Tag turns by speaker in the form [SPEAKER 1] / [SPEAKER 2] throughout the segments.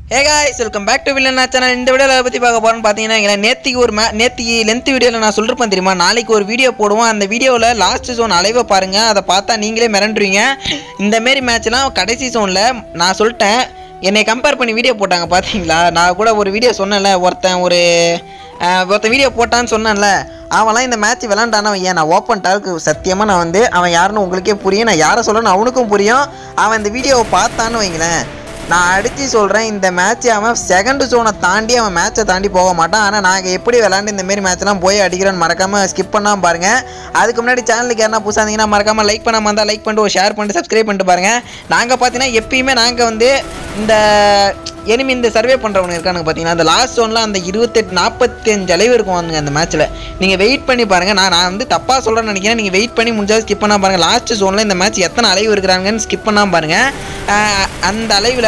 [SPEAKER 1] hey guys welcome back to வில்லனா channel இந்த வீடியோவில் பற்றி பார்க்க போகிறோம்னு பார்த்தீங்கன்னா நேற்றுக்கு ஒரு மே நேற்றுக்கு லென்த் வீடியோவில் நான் சொல்லிருப்பேன் தெரியுமா நாளைக்கு ஒரு வீடியோ போடுவோம் அந்த வீடியோவில் லாஸ்ட் ஜோன் அலைவை பாருங்கள் அதை பார்த்தா நீங்களே மிரண்டுருவீங்க இந்த மாரி மேட்ச்லாம் கடைசி ஜோனில் நான் சொல்லிட்டேன் என்னை கம்பேர் பண்ணி வீடியோ போட்டாங்க பார்த்தீங்களா நான் கூட ஒரு வீடியோ சொன்னேன்ல ஒருத்தன் ஒரு அஹ், ஒருத்தன் வீடியோ போட்டான்னு சொன்னேன்ல அவன்லாம் இந்த மேட்ச் விளாண்டானா ஏன் நான் ஓப்பன் டாக்கு சத்தியமாக நான் வந்து அவன் யாருன்னு உங்களுக்கே புரியும் நான் யாரை சொல்லணும் அவனுக்கும் புரியும் அவன் இந்த வீடியோவை பார்த்தான்னு வைங்களேன் நான் அடித்து சொல்கிறேன் இந்த மேட்ச் அவன் செகண்ட் ஜோனை தாண்டி அவன் மேட்சை தாண்டி போக மாட்டான் ஆனால் நாங்கள் எப்படி விளாண்டு இந்த மாரி மேட்ச்லாம் போய் அடிக்கிறோன்னு மறக்காமல் ஸ்கிப் பண்ணாமல் பாருங்கள் அதுக்கு முன்னாடி சேனலுக்கு யாரா புதுசாக இருந்தீங்கன்னா மறக்காமல் லைக் பண்ணாமல் இருந்தால் லைக் பண்ணிட்டு ஒரு ஷேர் பண்ணிட்டு சப்ஸ்கிரைப் பண்ணிட்டு பாருங்கள் நாங்கள் பார்த்தீங்கன்னா எப்பயுமே நாங்கள் வந்து இந்த எனிமி இந்த சர்வே பண்ணுறவங்க இருக்கானுங்க பார்த்தீங்கன்னா அந்த லாஸ்ட் ஜோனில் அந்த இருபத்தெட்டு நாற்பத்தஞ்சு அளவு இருக்கும் வந்துங்க அந்த மேட்ச்சில் நீங்கள் வெயிட் பண்ணி பாருங்கள் நான் நான் வந்து தப்பாக சொல்கிறேன்னு நினைக்கிறேன் நீங்கள் வெயிட் பண்ணி முடிஞ்சாலும் ஸ்கிப் பண்ணாம பாருங்கள் லாஸ்ட் ஜோனில் இந்த மேட்ச் எத்தனை அளவு இருக்கிறாங்கன்னு ஸ்கிப் பண்ணாமல் பாருங்கள் ஆஹ் அந்த அளவில்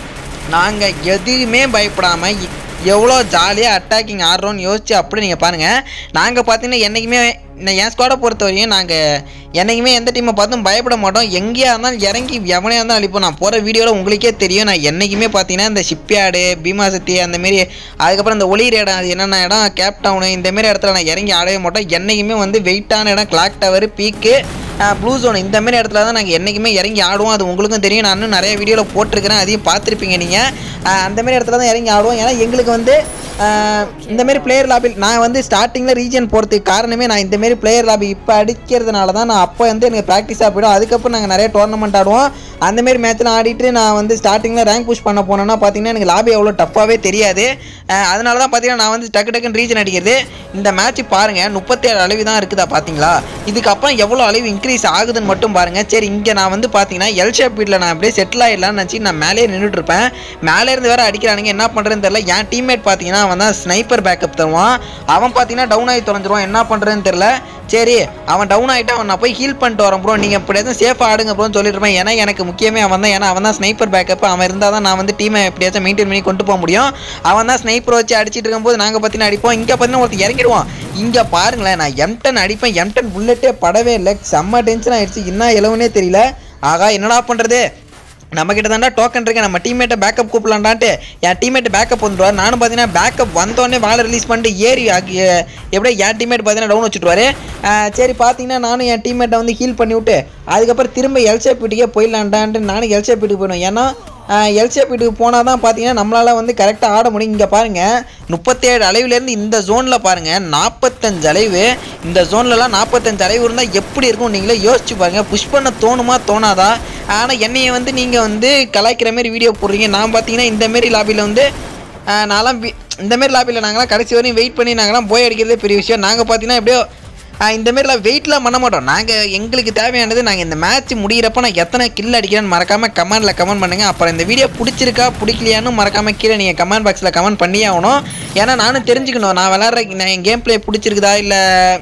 [SPEAKER 1] நாங்கள் எதுவுமே பயப்படாமல் எவ்வளோ ஜாலியாக அட்டாக்கிங் ஆடுறோன்னு யோசிச்சு அப்படி நீங்கள் பாருங்கள் நாங்கள் பார்த்தீங்கன்னா என்றைக்குமே நான் என் ஸ்குவாடை பொறுத்த வரையும் நாங்கள் என்றைக்குமே எந்த டீமை பார்த்தும் பயப்பட மாட்டோம் எங்கேயா இருந்தாலும் இறங்கி எவனையாக இருந்தாலும் அழிப்போம் நான் போகிற வீடியோவில் உங்களுக்கே தெரியும் நான் என்றைக்குமே பார்த்தீங்கன்னா இந்த ஷிப்யார்டு பீமாசக்தி அந்தமாரி அதுக்கப்புறம் இந்த ஒளிர் இடம் அது என்னென்ன இடம் கேப் டவுனு இந்தமாரி இடத்துல நான் இறங்கி ஆடவே மாட்டோம் என்றைக்குமே வந்து வெயிட்டான இடம் கிளாக் டவர் பீக்கு ப்ளூ ஜோன் இந்த மாதிரி இடத்துல தான் நாங்கள் என்றைக்குமே இறங்கி ஆடுவோம் அது உங்களுக்கும் தெரியும் நான் இன்னும் நிறைய வீடியோவில் போட்டிருக்கிறேன் அதையும் பார்த்துருப்பீங்க நீங்கள் அந்த மாதிரி இடத்துல தான் இறங்கி ஆடுவோம் ஏன்னா எங்களுக்கு வந்து ஆஹ், இந்த மாதிரி பிளேயர் லாபி நான் வந்து ஸ்டார்டிங்கில் ரீஜன் போகிறதுக்கு காரணமே நான் இந்த மாதிரி பிளேயர் லாபி இப்போ அடிக்கிறதுனால தான் நான் அப்போ வந்து எனக்கு ப்ராக்டிஸாக போயிடும் அதுக்கப்புறம் நாங்கள் நிறைய டோர்னமெண்ட் ஆடுவோம் அந்த மாதிரி மேட்ச்சில் ஆடிட்டு நான் வந்து ஸ்டார்டிங்கில் ரேங்க் புஷ் பண்ண போனேன்னா பார்த்தீங்கன்னா எனக்கு லாபி அவ்வளோ டஃப்பாகவே தெரியாது ஆஹ், அதனால தான் பார்த்தீங்கன்னா நான் வந்து டக்கு டக்குன்னு ரீஜன் அடிக்கிறது இந்த மேட்ச் பாருங்கள் முப்பத்தேழு அளவு தான் இருக்குதா பார்த்தீங்களா இதுக்கப்புறம் எவ்வளோ அளவு இன்க்ரீஸ் ஆகுதுன்னு மட்டும் பாருங்கள் சரி இங்கே நான் வந்து பார்த்தீங்கன்னா எல் ஷேப் வீட்டில் நான் அப்படியே செட்டில் ஆகிடலாம்னு நினச்சி நான் மேலே நின்றுட்டு இருப்பேன் மேலே இருந்து வேற அடிக்கிறானுங்க என்ன பண்ணுறதுன்னு தெரியல என் டீம்மேட் பார்த்தீங்கன்னா அவன் தான் ஸ்னைப்பர் பேக்கப் தருவான் அவன் பார்த்தீங்கன்னா டவுன் ஆகி தொலைஞ்சிருவான் என்ன பண்ணுறதுன்னு தெரியல சரி அவன் டவுன் ஆகிட்டு அவன் நான் போய் ஹீல் பண்ணிட்டு வரேன் ப்ரோ நீங்கள் இப்படி எதுவும் சேஃபாக ஆடுங்க ப்ரோன்னு சொல்லிட்டு இருப்பேன் ஏன்னா எனக்கு முக்கியமே அவன் தான் ஏன்னா அவன் தான் ஸ்னைப்பர் பேக்கப் அவன் இருந்தால் தான் நான் வந்து டீமை எப்படியாச்சும் மெயின்டைன் பண்ணி கொண்டு போக முடியும் அவன் தான் ஸ்னைப்பர் வச்சு அடிச்சிட்டு இருக்கும்போது நாங்கள் பார்த்தீங்கன்னா அடிப்போம் இங்கே பார்த்தீங்கன்னா ஒருத்தர் இறங்கிடுவான் இங்கே பாருங்களேன் நான் எம்டன் அடிப்பேன் எம்டன் புல்லட்டே படவே இல்லை செம்ம டென்ஷன் ஆயிடுச்சு என்ன இலவுனே தெரியல ஆகா என்னடா பண்ணுறது நம்ம கிட்ட தாண்டா டோக்கன் இருக்கு நம்ம டீம்மேட்டை பேக்கப் கூப்பிடலான்டான்ட்டு என் டீம்மேட் பேக்கப் வந்துடுவார் நானும் பார்த்தீங்கன்னா பேக்கப் வந்தோடனே வாழை ரிலீஸ் பண்ணிட்டு ஏறி ஆகி- எப்படியோ என் டீம்மேட் பார்த்தீங்கன்னா டவுன் வச்சுட்டுவாரு ஆஹ் சரி பார்த்தீங்கன்னா நானும் என் டீம்மேட்டை வந்து ஹீல் பண்ணி விட்டு அதுக்கப்புறம் திரும்ப எல்சேப் வீட்டுக்கே போயிடலான்டான்ட்டு நானும் எல்சேப் வீட்டுக்கு போயிடுவேன் ஏன்னா எல்சேப் வீட்டுக்கு போனால் தான் பார்த்தீங்கன்னா நம்மளால் வந்து கரெக்டாக ஆட முடியும் இங்கே பாருங்கள் முப்பத்தேழு அளவுலேருந்து இந்த ஜோனில் பாருங்கள் நாற்பத்தஞ்சு அளவு இந்த ஜோன்லலாம் நாற்பத்தஞ்சு அளவு இருந்தால் எப்படி இருக்கும் நீங்களே யோசிச்சு பாருங்கள் புஷ் பண்ண தோணுமா தோணாதா ஆனால் என்னைய வந்து நீங்கள் வந்து கலாய்க்கிற மாதிரி வீடியோ போடுறீங்க நான் பார்த்தீங்கன்னா இந்த மாரி லாபியில் வந்து ஆஹ், நான்லாம் வி- இந்த மாரி லாபியில் நாங்களாம் கடைசி வரையும் வெயிட் பண்ணி நாங்களாம் போய் அடிக்கிறதே பெரிய விஷயம் நாங்கள் பார்த்தீங்கன்னா எப்படியோ ஆஹ், இந்த மாரிலாம் வெயிட்லாம் பண்ண மாட்டோம் நாங்கள் எங்களுக்கு தேவையானது நாங்கள் இந்த மேட்ச் முடியிறப்ப நான் எத்தனை கில் அடிக்கிறேன்னு மறக்காமல் கமெண்ட்டில் கமெண்ட் பண்ணுங்கள் அப்புறம் இந்த வீடியோ பிடிச்சிருக்கா பிடிக்கலையான்னு மறக்காமல் கீழே நீங்கள் கமெண்ட் பாக்ஸில் கமெண்ட் பண்ணியே ஆகணும் ஏன்னா நானும் தெரிஞ்சுக்கணும் நான் விளாட்ற நான் என் கேம் ப்ளே பிடிச்சிருக்குதா இல்லை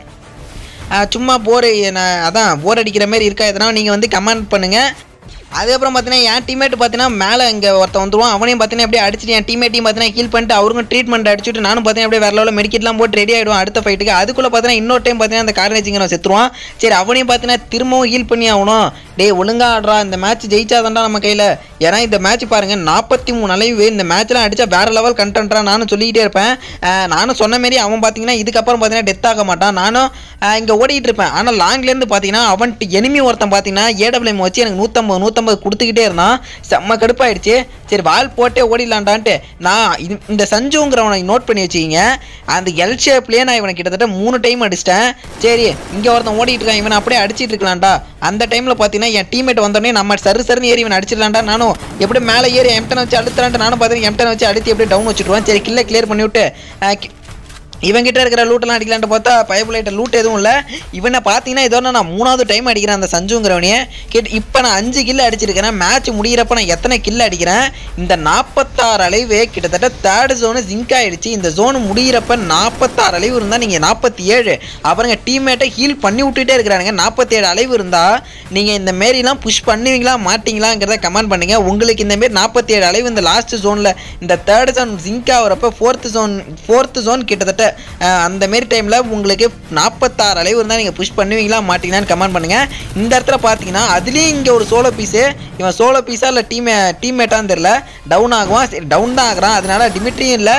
[SPEAKER 1] சும்மா போர் நான் அதான் போர் அடிக்கிற மாதிரி இருக்கா எதனா நீங்கள் வந்து கமெண்ட் பண்ணுங்கள் அதுக்கப்புறம் பார்த்தீங்கன்னா என் டீமேட் பார்த்தீங்கன்னா மேலே இங்கே ஒருத்தன் வந்துருவான் அவனையும் பார்த்தீங்கன்னா அப்படியே அடிச்சுட்டு என் டீமேட்டையும் பார்த்தீங்கன்னா ஹீல் பண்ணிட்டு அவருக்கும் ட்ரீட்மெண்ட் அடிச்சுட்டு நானும் பார்த்தீங்கன்னா அப்படியே வேற லெவலில் மெடிக்கெட்லாம் போட்டு ரெடி ஆகிடுவோம் அடுத்த ஃபைட்டுக்கு அதுக்குள்ளே பார்த்தீங்கன்னா இன்னொரு டைம் பார்த்தீங்கன்னா அந்த கார்னேஜிங்க செத்துருவான் சரி அவனையும் பார்த்தீங்கன்னா திரும்பவும் ஹீல் பண்ணி ஆகணும் டேய் ஒழுங்கா ஆடுறா இந்த மேட்ச் ஜெயிச்சாதான்டா நம்ம கையில் ஏன்னா இந்த மேட்ச் பாருங்க நாற்பத்தி மூணு அளவு இந்த மேட்ச்லாம் அடிச்சா வேற லெவல் கண்டென்ட்ரா நானும் சொல்லிக்கிட்டே இருப்பேன் அஹ் நானும் சொன்ன மாரி அவன் பார்த்தீங்கன்னா இதுக்கப்புறம் பார்த்தீங்கன்னா டெத் ஆக மாட்டான் நானும் அஹ் இங்க ஓடிட்டு இருப்பேன் ஆனால் லாங்லேருந்து பார்த்தீங்கன்னா அவன் எனிமி ஒருத்தன் பார்த்தீங்கன்னா ஏடபிள்யூஎம் வச்சு எனக்கு நூற்றம்பது நூற்றம்பது கொடுத்துக்கிட்டே இருந்தான் செம்ம கடுப்பாயிடுச்சு சரி வால் போட்டே ஓடிடலான்டான்ட்டு நான் இது இந்த சஞ்சுங்கிறவனை நோட் பண்ணி வச்சுக்கிங்க அந்த எல் ஷேப்லேயே நான் இவனை கிட்டத்தட்ட மூணு டைம் அடிச்சிட்டேன் சரி இங்கே ஒருத்தன் ஓடிட்டு இருக்கான் இவனை அப்படியே அடிச்சிட்டு இருக்கலாம்டா அந்த டைமில் பார்த்தீங்கன்னா என் டீமேட் வந்தோடனே நம்ம சரு சருன்னு ஏறி இவன் அடிச்சிடலாம்டா நானும் எப்படி மேலே ஏறி எம்டன் வச்சு அழுத்தலான்ட்டு நானும் பார்த்தீங்கன்னா எம்டன் வச்சு அழுத்தி அப்படியே டவுன் வச்சுட்டுருவேன் சரி கில்லை கிளியர் பண்ணி விட்டு அஹ், கி- இவன்கிட்ட இருக்கிற லூட்டெல்லாம் அடிக்கலான்ட்டு பார்த்தா பயபுலைட்ட லூட் எதுவும் இல்லை இவனை பார்த்தீங்கன்னா இதோட நான் மூணாவது டைம் அடிக்கிறேன் அந்த சஞ்சுங்கிறவனையே கேட்டு இப்போ நான் அஞ்சு கில் அடிச்சிருக்கிறேன் மேட்ச் முடியிறப்ப நான் எத்தனை கில் அடிக்கிறேன் இந்த நாற்பத்தாறு அளவு கிட்டத்தட்ட தேர்ட் ஜோனு ஜிங்க் ஆயிடுச்சு இந்த ஜோன் முடியிறப்ப நாற்பத்தாறு அளவு இருந்தால் நீங்கள் நாற்பத்தி ஏழு அப்புறங்க டீம்மேட்டை ஹீல் பண்ணி விட்டுட்டே இருக்கிறானுங்க நாற்பத்தேழு அளவு இருந்தால் நீங்கள் இந்த மாரிலாம் புஷ் பண்ணுவீங்களா மாட்டீங்களாங்கிறத கமெண்ட் பண்ணுங்க உங்களுக்கு இந்த மாரி நாற்பத்தி ஏழு அளவு இந்த லாஸ்ட் ஜோனில் இந்த தேர்ட் ஜோன் ஜிங்க் ஆகிறப்ப ஃபோர்த்து ஜோன் ஃபோர்த்து ஜோன் கிட்டத்தட்ட அஹ், அந்த மாரி டைமில் உங்களுக்கு நாற்பத்தாறு அளவு இருந்தால் நீங்கள் புஷ் பண்ணுவீங்களா மாட்டீங்களான்னு கமெண்ட் பண்ணுங்கள் இந்த இடத்துல பார்த்தீங்கன்னா அதுலேயும் இங்கே ஒரு சோலோ பீஸு இவன் சோலோ பீஸா இல்லை டீம் டீம்மேட்டான்னு தெரில டவுன் ஆகுவான் சரி டவுன் தான் ஆகுறான் அதனால டிமிட்ரியும் இல்லை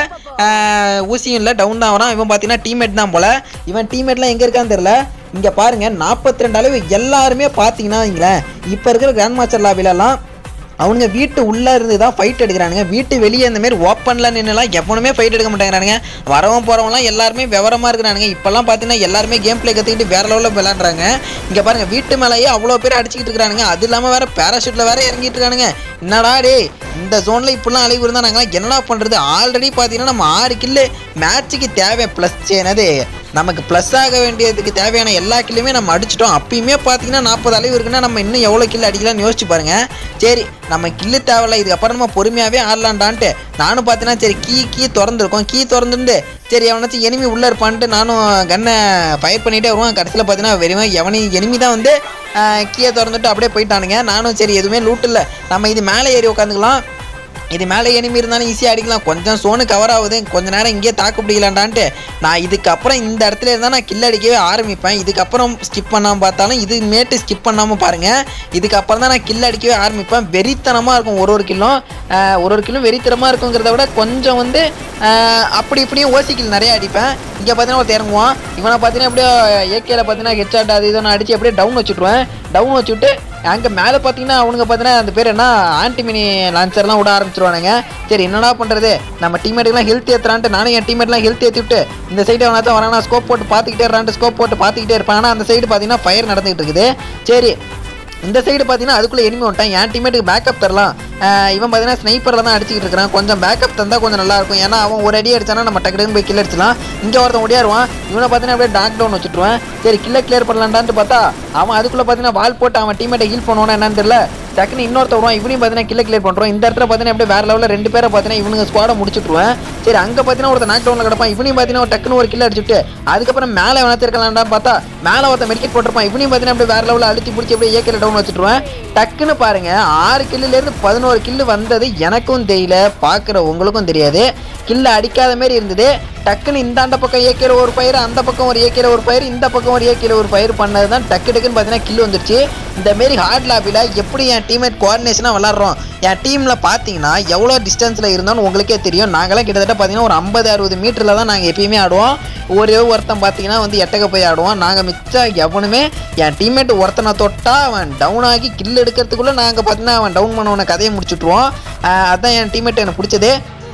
[SPEAKER 1] ஊசியும் இல்லை டவுன் தான் ஆகிறான் இவன் பார்த்தீங்கன்னா டீம்மேட் தான் போல் இவன் டீம்மேட்லாம் எங்கே இருக்கான்னு தெரில இங்கே பாருங்கள் நாற்பத்தி ரெண்டு அளவு எல்லாருமே பார்த்தீங்கன்னா வைங்களேன் இப்போ இருக்கிற கிராண்ட் மாஸ்டர் லாபிலலாம் அவனுங்க வீட்டு உள்ளே இருந்து தான் ஃபைட் எடுக்கிறானுங்க வீட்டு வெளியே இந்த மாதிரி ஓப்பனில் நின்றுலாம் எவனுமே ஃபைட் எடுக்க மாட்டேங்கிறானுங்க வரவன் போகிறவங்களாம் எல்லாருமே விவரமாக இருக்கிறானுங்க இப்போல்லாம் பார்த்தீங்கன்னா எல்லாருமே கேம் ப்ளே கற்றுக்கிட்டு வேற லெவலில் விளாட்றாங்க இங்கே பாருங்கள் வீட்டு மேலேயே அவ்வளோ பேர் அடிச்சுக்கிட்டு இருக்கிறானுங்க அது இல்லாமல் வேறு பேராஷூட்டில் வேறு இறங்கிட்டு இருக்கானுங்க என்னடா டேய் இந்த ஜோனில் இப்படிலாம் அழிவு இருந்தால் நாங்களாம் என்னடா பண்ணுறது ஆல்ரெடி பார்த்தீங்கன்னா நம்ம ஆறு கில்லு மேட்ச்சுக்கு தேவை ப்ளஸ் என்னது நமக்கு ப்ளஸ் ஆக வேண்டியதுக்கு தேவையான எல்லா கில்லுமே நம்ம அடிச்சிட்டோம் அப்பயுமே பார்த்தீங்கன்னா நாற்பது அளவு இருக்குன்னா நம்ம இன்னும் எவ்வளோ கில் அடிக்கலாம்னு யோசிச்சு பாருங்க சரி நம்ம கில்லு தேவையில்ல இதுக்கப்புறம் நம்ம பொறுமையாகவே ஆடலான்டான்ட்டு நானும் பார்த்தீங்கன்னா சரி கீ கீ திறந்துருக்கோம் கீ திறந்துருந்து சரி எவனாச்சும் எனிமி உள்ளே இருப்பான்ட்டு நானும் கன்னை ஃபயர் பண்ணிகிட்டே வருவேன் கடைசியில் பார்த்தீங்கன்னா வெறும் எவனி எனிமி தான் வந்து கீயை திறந்துட்டு அப்படியே போயிட்டானுங்க நானும் சரி எதுவுமே லூட் இல்லை நம்ம இது மேலே ஏறி உட்காந்துக்கலாம் இது மேலே எனிமி இருந்தாலும் ஈஸியாக அடிக்கலாம் கொஞ்சம் சோனு கவர் ஆகுது கொஞ்ச நேரம் இங்கேயே தாக்கு பிடிக்கலான்டான்ட்டு நான் இதுக்கப்புறம் இந்த இடத்துல இருந்தால் நான் கில் அடிக்கவே ஆரம்பிப்பேன் இதுக்கப்புறம் ஸ்கிப் பண்ணாமல் பார்த்தாலும் இது மேட்டு ஸ்கிப் பண்ணாமல் பாருங்கள் இதுக்கப்புறம் தான் நான் கில் அடிக்கவே ஆரம்பிப்பேன் வெறித்தனமாக இருக்கும் ஒரு ஒரு கில்லும் ஆஹ் ஒரு ஒரு கில்லும் வெறித்தனமாக இருக்குங்கிறத விட கொஞ்சம் வந்து ஆஹ் அப்படி இப்படியும் ஓசி கில் நிறைய அடிப்பேன் இங்கே பார்த்தீங்கன்னா ஒரு இறங்குவான் இவனை பார்த்தீங்கன்னா அப்படியே ஏகேல பார்த்தீங்கன்னா ஹெட்ஷாட் அது இதை நான் அடித்து அப்படியே டவுன் வச்சுட்ருவேன் டவுன் வச்சுட்டு அங்கே மேலே பார்த்தீங்கன்னா அவனுங்க பார்த்தீங்கன்னா அந்த பேர் என்ன ஆன்டிமினி லான்ச்சர்லாம் விட ஆரம்பிச்சிருவானுங்க சரி என்னடா பண்ணுறது நம்ம டீமேட்டுக்குலாம் ஹெல்த் ஏற்றுறான்ட்டு நானும் என் டீமேட்லாம் ஹெல்த் ஏற்றி விட்டு இந்த சைடு அவனா தான் வரானா ஸ்கோப் போட்டு பார்த்துக்கிட்டே இருறான்ட்டு ஸ்கோப் போட்டு பார்த்துக்கிட்டே இருப்பான் ஆனால் அந்த சைடு பார்த்தீங்கன்னா ஃபயர் நடந்துகிட்டு இருக்குது சரி இந்த சைடு பார்த்தீங்கன்னா அதுக்குள்ளே எனிமி வந்துட்டான் என் டீமேட்டுக்கு பேக்கப் தரலாம் ஆஹ் இவன் பார்த்தீங்கன்னா ஸ்னைப்பரில் தான் அடிச்சுக்கிட்டு இருக்கிறான் கொஞ்சம் பேக்கப் தந்தால் கொஞ்சம் நல்லா இருக்கும் ஏன்னா அவன் ஒரு அடி அடிச்சானா நம்ம டக்கு டக்குன்னு போய் கில் அடிச்சலாம் இங்கே ஒருத்தன் ஓடியாருவான் இவனை பார்த்தீங்கன்னா அப்படியே டாக் டவுன் வச்சுட்டுருவேன் சரி கில்லை கிளியர் பண்ணலான்டான்ட்டு பார்த்தா அவன் அதுக்குள்ளே பார்த்தீங்கன்னா வால் போட்டு அவன் டீமேட்டை ஹீல் பண்ணுவானா என்னன்னு தெரியல டக்குன்னு இன்னொருத்த வருவான் இவனையும் பார்த்தீங்கன்னா கில்ல கிளியர் பண்ணுறோம் இந்த இடத்துல பார்த்தீங்கன்னா அப்படியே வேற லெவலில் ரெண்டு பேரை பார்த்தீங்கன்னா இவனுங்க ஸ்குவாடை முடிச்சுட்டுருவேன் சரி அங்கே பார்த்தீங்கன்னா ஒருத்தன் நாக் டவுனில் கிடப்பான் இவனையும் பார்த்தீங்கன்னா ஒரு டக்குன்னு ஒரு கில் அடிச்சுட்டு அதுக்கப்புறம் மேலே வளர்த்துருக்கலாம்டா பார்த்தா மேலே ஒருத்தன் மெடிக்கெட் போட்டிருப்பான் இவனையும் பார்த்தீங்கன்னா அப்படியே வேற லெவலில் அழுத்தி பிடிச்சி அப்படியே ஏக்கில் டவுன் வச்சுட்டுருவேன் டக்குன்னு பாருங்க ஆறு கில்லுலேருந்து பதினோரு கில்லு வந்தது எனக்கும் தெரியல பார்க்குற உங்களுக்கும் தெரியாது கில்ல அடிக்காத மாதிரி இருந்தது டக்குன்னு இந்தாண்ட பக்கம் ஏக்கையில் ஒரு பயிர் அந்த பக்கம் ஒரு ஏக்கையில் ஒரு பயிர் இந்த பக்கம் ஒரு ஏக்கையில் ஒரு பயிர் பண்ணது தான் டக்கு டக்குன்னு பார்த்தீங்கன்னா கில் வந்துருச்சு இந்த மாரி ஹார்ட் லாபியில் எப்படி என் டீம்மேட் கோஆர்டினேஷனாக விளாட்றோம் என் டீமில் பார்த்தீங்கன்னா எவ்வளோ டிஸ்டன்ஸில் இருந்தோம்னு உங்களுக்கே தெரியும் நாங்களாம் கிட்டத்தட்ட பார்த்தீங்கன்னா ஒரு ஐம்பது அறுபது மீட்டரில் தான் நாங்கள் எப்பயுமே ஆடுவோம் ஒரே ஒருத்தன் பார்த்தீங்கன்னா வந்து எட்டக்க போய் ஆடுவோம் நாங்கள் மிச்சம் எவனுமே என் டீம்மேட் ஒருத்தனை தொட்டா அவன் டவுன் ஆகி கில் எடுக்கிறதுக்குள்ளே நாங்கள் பார்த்தீங்கன்னா அவன் டவுன் பண்ணவன கதையை முடிச்சுட்ருவோம் ஆஹ் அதான் என் டீம்மேட் எனக்கு பிடிச்சது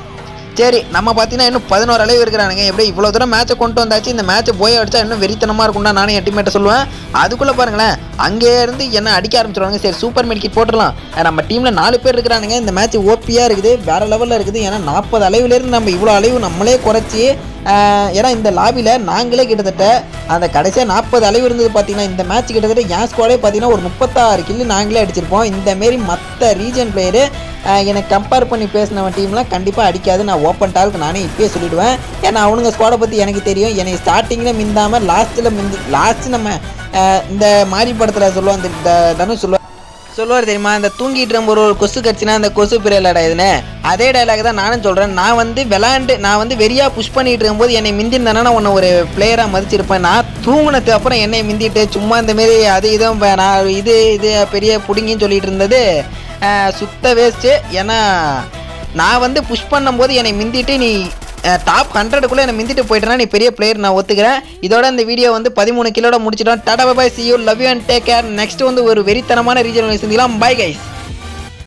[SPEAKER 1] சரி நம்ம பார்த்தீங்கன்னா இன்னும் பதினோரு அளவு இருக்கிறானுங்க எப்படி இவ்வளோ தூரம் மேட்சை கொண்டு வந்தாச்சு இந்த மேட்ச்சை போய் அடிச்சா இன்னும் வெறித்தனமாக இருக்கும்டா நானும் என் டீம்மேட்டை சொல்லுவேன் அதுக்குள்ளே பாருங்களேன் அங்கே இருந்து என்ன அடிக்க ஆரம்பிச்சிருவாங்க சரி சூப்பர் மெடிக்கெட் போட்டுடலாம் அஹ் நம்ம டீமில் நாலு பேர் இருக்கிறானுங்க இந்த மேட்ச் ஓபியாக இருக்குது வேறு லெவலில் இருக்குது ஏன்னா நாற்பது அளவுலேருந்து நம்ம இவ்வளோ அளவு நம்மளே குறைச்சி ஆஹ் ஏன்னா இந்த லாபியில் நாங்களே கிட்டத்தட்ட அந்த கடைசியாக நாற்பது அளவு இருந்தது பார்த்தீங்கன்னா இந்த மேட்ச் கிட்டத்தட்ட என் ஸ்குவாடே பார்த்தீங்கன்னா ஒரு முப்பத்தாறு கில்லு நாங்களே அடிச்சிருப்போம் இந்த மாரி மற்ற ரீஜன் பிளேயரு எனக்கு கம்பேர் பண்ணி பேசினவன் டீம்லாம் கண்டிப்பாக அடிக்காது நான் ஓப்பன் டாலுக்கு நானே இப்பயே சொல்லிடுவேன் ஏன்னா அவனுங்க ஸ்குவாடை பற்றி எனக்கு தெரியும் என்னை ஸ்டார்டிங்கில் மிந்தாமல் லாஸ்ட்டில் மிந்தி லாஸ்ட் நம்ம ஆஹ் இந்த மாரி படத்தில் சொல்லுவோம் அந்த த- தனுஷ் சொல்லுவார் சொல்லுவார் தெரியுமா இந்த தூங்கிட்டு நம்ம ஒரு கொசு கடிச்சுனா அந்த கொசு பிரியலடா இதுன்னு அதே டைலாக் தான் நானும் சொல்கிறேன் நான் வந்து விளாண்டு நான் வந்து வெறியா புஷ் பண்ணிட்டு இருக்கும்போது என்னை மிந்திருந்தானா நான் உன்னை ஒரு பிளேயராக மதிச்சிருப்பேன் நான் தூங்கினதுக்கு அப்புறம் என்னை மிந்திட்டு சும்மா இந்த மாரி அது இதுவும் ப- நான் இது இது பெரிய புடுங்கின்னு சொல்லிட்டு இருந்தது ஆஹ், சுத்த வேஸ்ட்டு ஏன்னா நான் வந்து புஷ் பண்ணும்போது என்னை மிந்திட்டு நீ டாப் ஹண்ட்ரடுக்குள்ளே என்னை மிந்திட்டு போயிட்டேன்னா நீ பெரிய பிளேயர் நான் ஒத்துக்கிறேன் இதோட இந்த வீடியோ வந்து பதிமூணு கிலோட முடிச்சிட்டோம் tata bye see you love you and take care next வந்து ஒரு வெறித்தனமான ரீஜன் சந்திக்கலாம் பை கைஸ்